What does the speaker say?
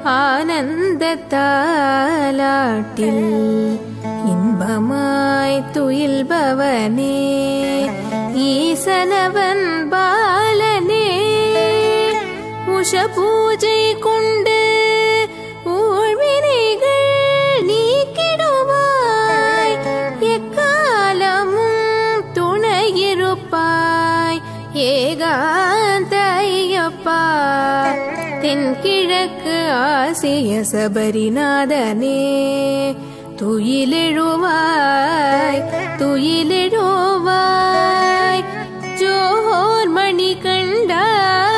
ஆனந்த தாலாட்டில் இன்பமாய் துயில்பவனே ஈசனவன் பாலனே உஷ பூஜை கொண்டு ஊழ்வினைகள் நீக்கிடுவாய் எக்காலமும் துணையிருப்பாய் ஏகாந்த ஐயப்பா தென்கிழக்கு ஆசிய சபரிநாதனே துயிலெழுவாய் துயிலெழுவாய் ஜோஹோர் மணி கண்டா